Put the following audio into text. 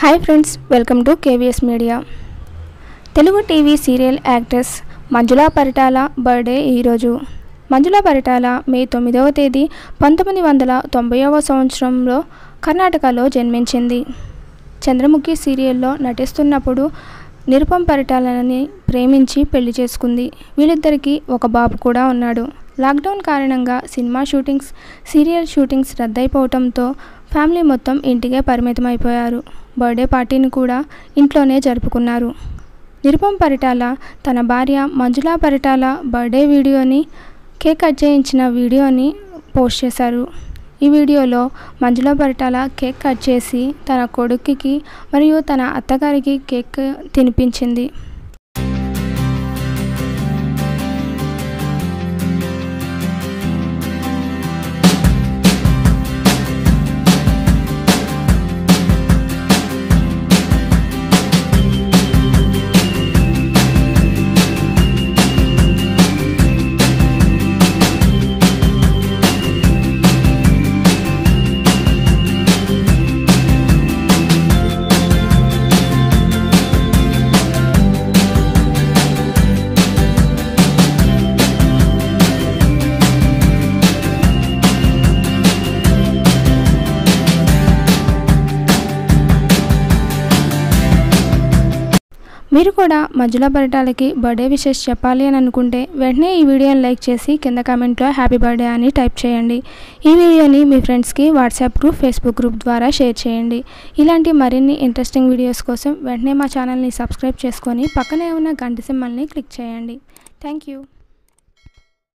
hi friends welcome to KVS media Telugu TV serial actress Manjula Paritala birthday ఈరోజు మంజులా పరిటాల మే తొమ్మిదవ తేదీ పంతొమ్మిది వందల తొంభైవ సంవత్సరంలో కర్ణాటకలో జన్మించింది చంద్రముఖి సీరియల్లో నటిస్తున్నప్పుడు నిరుపం పరిటాలని ప్రేమించి పెళ్లి చేసుకుంది వీళ్ళిద్దరికీ ఒక బాబు కూడా ఉన్నాడు లాక్డౌన్ కారణంగా సినిమా షూటింగ్స్ సీరియల్ షూటింగ్స్ రద్దయిపోవడంతో ఫ్యామిలీ మొత్తం ఇంటికే పరిమితమైపోయారు బర్త్డే పార్టీని కూడా ఇంట్లోనే జరుపుకున్నారు నిరుపం పరిటాల తన భార్య మంజులా పరిటాల బర్త్డే వీడియోని కేక్ కట్ చేయించిన వీడియోని పోస్ట్ చేశారు ఈ వీడియోలో మంజులా పరిటాల కేక్ కట్ చేసి తన కొడుకుకి మరియు తన అత్తగారికి కేక్ తినిపించింది మీరు కూడా మంజులా పరిటాలకి బర్త్డే విషెస్ చెప్పాలి అని అనుకుంటే వెంటనే ఈ వీడియోని లైక్ చేసి కింద కామెంట్లో హ్యాపీ బర్త్డే అని టైప్ చేయండి ఈ వీడియోని మీ ఫ్రెండ్స్కి వాట్సాప్ గ్రూప్ ఫేస్బుక్ గ్రూప్ ద్వారా షేర్ చేయండి ఇలాంటి మరిన్ని ఇంట్రెస్టింగ్ వీడియోస్ కోసం వెంటనే మా ఛానల్ని సబ్స్క్రైబ్ చేసుకొని పక్కనే ఉన్న గంట సింబల్ని క్లిక్ చేయండి థ్యాంక్ యూ